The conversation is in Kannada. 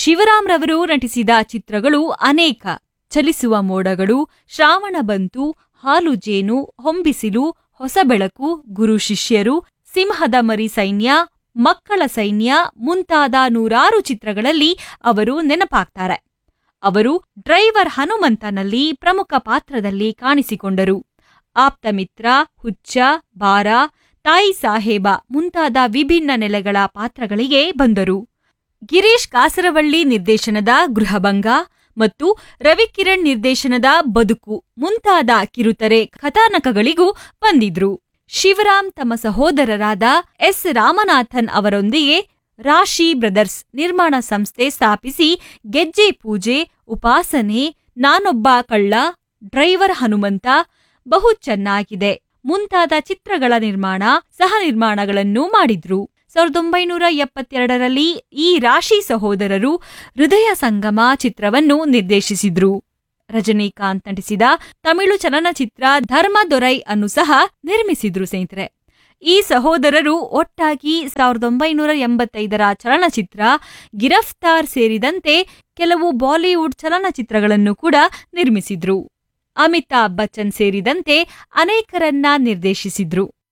ಶಿವರಾಮ್ ರವರು ನಟಿಸಿದ ಚಿತ್ರಗಳು ಅನೇಕ ಚಲಿಸುವ ಮೋಡಗಳು ಶ್ರಾವಣ ಬಂತು ಹಾಲು ಜೇನು ಹೊಂಬಿಸಿಲು ಹೊಸ ಬೆಳಕು ಗುರು ಶಿಷ್ಯರು ಸಿಂಹದ ಮರಿ ಸೈನ್ಯ ಮಕ್ಕಳ ಸೈನ್ಯ ಮುಂತಾದ ನೂರಾರು ಚಿತ್ರಗಳಲ್ಲಿ ಅವರು ನೆನಪಾಗ್ತಾರೆ ಅವರು ಡ್ರೈವರ್ ಹನುಮಂತನಲ್ಲಿ ಪ್ರಮುಖ ಪಾತ್ರದಲ್ಲಿ ಕಾಣಿಸಿಕೊಂಡರು ಆಪ್ತಮಿತ್ರ ಹುಚ್ಚ ಬಾರ ತಾಯಿ ಸಾಹೇಬ ಮುಂತಾದ ವಿಭಿನ್ನ ನೆಲೆಗಳ ಪಾತ್ರಗಳಿಗೆ ಬಂದರು ಗಿರೀಶ್ ಕಾಸರವಳ್ಳಿ ನಿರ್ದೇಶನದ ಗೃಹಭಂಗ ಮತ್ತು ರವಿಕಿರಣ್ ನಿರ್ದೇಶನದ ಬದುಕು ಮುಂತಾದ ಕಿರುತೆರೆ ಕಥಾನಕಗಳಿಗೂ ಬಂದಿದ್ರು ಶಿವರಾಮ್ ತಮ್ಮ ಸಹೋದರರಾದ ಎಸ್ ರಾಮನಾಥನ್ ಅವರೊಂದಿಗೆ ರಾಶಿ ಬ್ರದರ್ಸ್ ನಿರ್ಮಾಣ ಸಂಸ್ಥೆ ಸ್ಥಾಪಿಸಿ ಗೆಜ್ಜೆ ಪೂಜೆ ಉಪಾಸನೆ ನಾನೊಬ್ಬ ಕಳ್ಳ ಡ್ರೈವರ್ ಹನುಮಂತ ಬಹು ಚೆನ್ನಾಗಿದೆ ಮುಂತಾದ ಚಿತ್ರಗಳ ನಿರ್ಮಾಣ ಸಹ ನಿರ್ಮಾಣಗಳನ್ನು ಮಾಡಿದ್ರು ಸಾವಿರದ ಒಂಬೈನೂರ ಎಪ್ಪತ್ತೆರಡರಲ್ಲಿ ಈ ರಾಶಿ ಸಹೋದರರು ಹೃದಯ ಸಂಗಮ ಚಿತ್ರವನ್ನು ನಿರ್ದೇಶಿಸಿದ್ರು ರಜನಿಕಾಂತ್ ನಟಿಸಿದ ತಮಿಳು ಚಲನಚಿತ್ರ ಧರ್ಮ ದೊರೈ ಅನ್ನು ಸಹ ನಿರ್ಮಿಸಿದ್ರು ಸ್ನೇಹಿತರೆ ಈ ಸಹೋದರರು ಒಟ್ಟಾಗಿ ಸಾವಿರದ ಒಂಬೈನೂರ ಎಂಬತ್ತೈದರ ಚಲನಚಿತ್ರ ಗಿರಫ್ತಾರ್ ಸೇರಿದಂತೆ ಕೆಲವು ಬಾಲಿವುಡ್ ಚಲನಚಿತ್ರಗಳನ್ನು ಕೂಡ ನಿರ್ಮಿಸಿದ್ರು ಅಮಿತಾಬ್ ಬಚ್ಚನ್ ಸೇರಿದಂತೆ ಅನೇಕರನ್ನ ನಿರ್ದೇಶಿಸಿದ್ರು